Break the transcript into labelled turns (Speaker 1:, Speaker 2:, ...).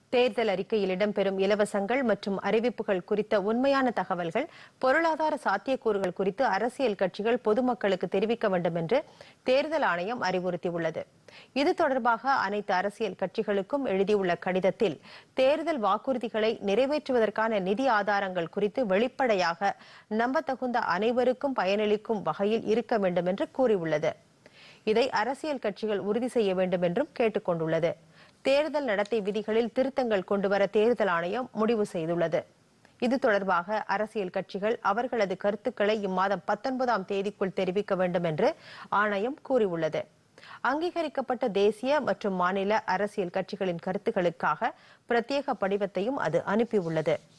Speaker 1: தேர்தல் அறிக்கையில் இடம்பெறும் இலவசங்கள் மற்றும் அறிவிப்புகள் குறித்த உண்மையான தகவல்கள் பொருளாதார சாத்தியக்கூறுகள் குறித்து அரசியல் கட்சிகள் பொதுமக்களுக்கு தெரிவிக்க வேண்டும் என்று தேர்தல் ஆணையம் அறிவுறுத்தியுள்ளது இது தொடர்பாக அனைத்து அரசியல் கட்சிகளுக்கும் எழுதியுள்ள கடிதத்தில் தேர்தல் வாக்குறுதிகளை நிறைவேற்றுவதற்கான நிதி ஆதாரங்கள் குறித்து வெளிப்படையாக நம்பத்தகுந்த அனைவருக்கும் பயனளிக்கும் வகையில் இருக்க வேண்டும் என்று கூறியுள்ளது இதை அரசியல் கட்சிகள் உறுதி செய்ய வேண்டும் என்றும் கேட்டுக் கொண்டுள்ளது தேர்தல் நடத்தை விதிகளில் திருத்தங்கள் கொண்டுவர தேர்தல் ஆணையம் முடிவு செய்துள்ளது இது தொடர்பாக அரசியல் கட்சிகள் அவர்களது கருத்துக்களை இம்மாதம் பத்தொன்பதாம் தேதிக்குள் தெரிவிக்க வேண்டும் என்று ஆணையம் கூறியுள்ளது அங்கீகரிக்கப்பட்ட தேசிய மற்றும் மாநில அரசியல் கட்சிகளின் கருத்துக்களுக்காக பிரத்யேக படிவத்தையும் அது அனுப்பியுள்ளது